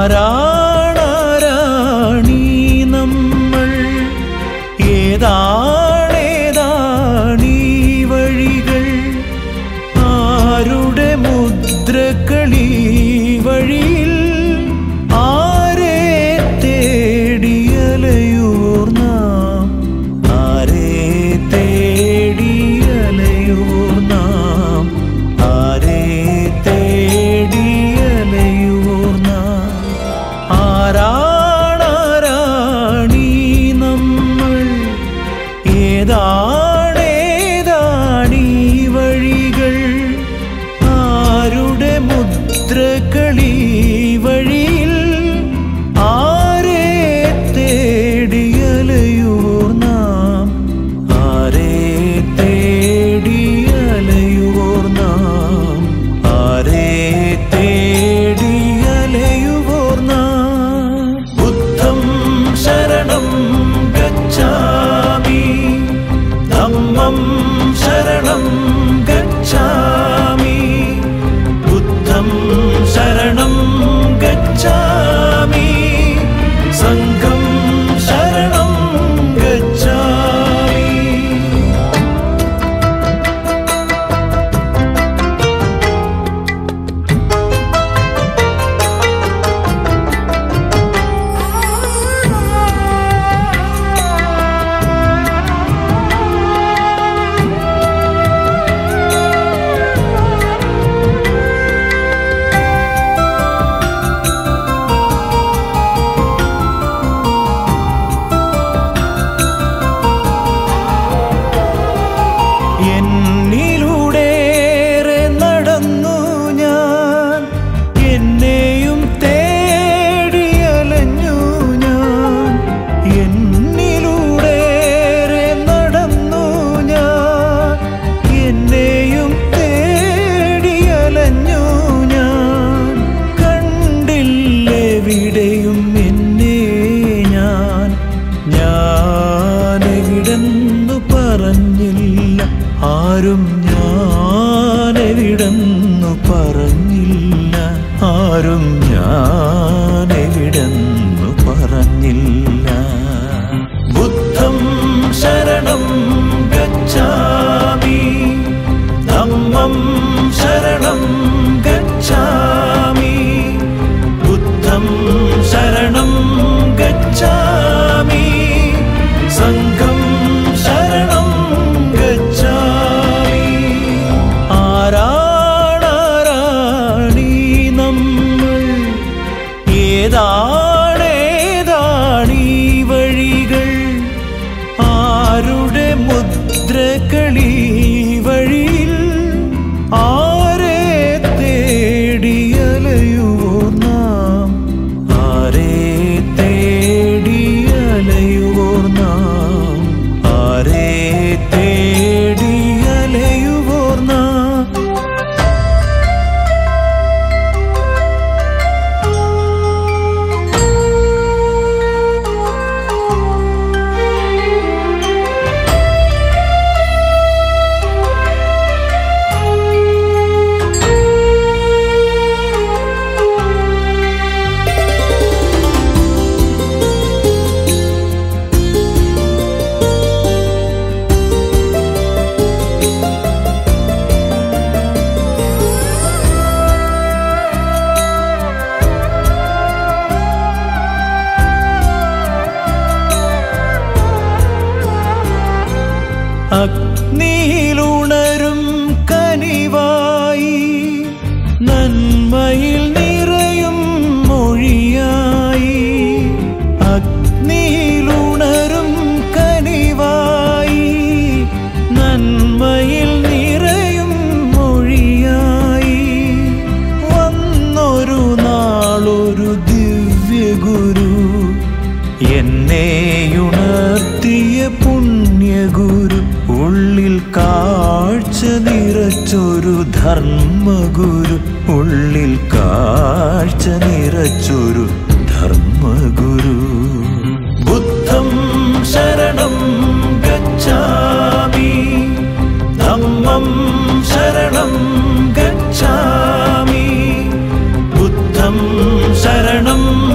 ആരാണാരാണീ നമ്മൾ ഏതാണേതാണീ വഴികൾ ആരുടെ മുദ്രകളീ വഴിയിൽ ആരെ തേടിയലയൂർ നാം ആരെ തേടിയലയൂർ നാം ആരെ തേടിയലയൂർ നാം ആരാണാരാണീ നമ്മൾ ഏതാണേതാണീ വഴികൾ ആരുടെ മുദ്രകളീ വഴിയിൽ ആരെ തേടിയലയൂർ നാം ആരെ തേടിയലയൂർ നാം ആരെ തേടിയലയുവോർ നാം ബുദ്ധം ശരണം ഗച്ഛാമി ധമ്മം ശരണം ഗച്ഛാമി ബുദ്ധം ശരണം ഗച്ഛാമി സംഘം ശരണം ഗച്ഛാമി എന്നിലൂടേറെ നടന്നു ഞാൻ എന്നെയും തേടിയലഞ്ഞു ഞാൻ എന്നിലൂടേറെ നടന്നു ഞാൻ എന്നെയും തേടിയലഞ്ഞു ഞാൻ കണ്ടില്ലെവിടെയും എന്നെ ഞാൻ ഞാനെവിടെന്നു പറഞ്ഞില്ല ആരും ഞാനെവിടെന്നു പറഞ്ഞില്ല ആരും ഞാനെവിടെന്നു പറഞ്ഞില്ല ബുദ്ധം ശരണം ഗച്ഛാമി ധമ്മം ശരണം ഗച്ഛാമി ബുദ്ധം ശരണം ഗച്ഛാമി സംഘം ശരണം ഗച്ഛാമി ആരാണാരാണീ നമ്മൾ ഏതാണേതാണീ വഴികൾ ആരുടെ മുദ്രകളീ വഴിയിൽ ആരെ തേടിയലയുവോ നാം ആരെ തേടിയലയുവോ നാം ആരെ തേടിയലയുവോ നാം അഗ്നിയിലുണരും കനിവായി നന്മയിൽ നിറയും മൊഴിയായി അഗ്നിയിലുണരും കനിവായി നന്മയിൽ നിറയും മൊഴിയായി വന്നൊരു നാളൊരു ദിവ്യഗുരു എന്നെയുണർത്തിയ പുണ്യഗുരു ഉള്ളിൽ കാഴ്ച നിറച്ചൊരു ധർമ്മഗുരു ഉള്ളിൽ കാഴ്ച നിറച്ചൊരു ധർമ്മഗുരു ബുദ്ധം ശരണം ഗച്ഛാമി ധമ്മം ശരണം ഗച്ഛാമി ബുദ്ധം ശരണം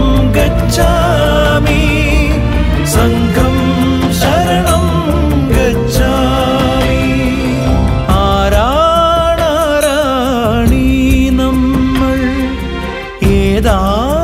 താ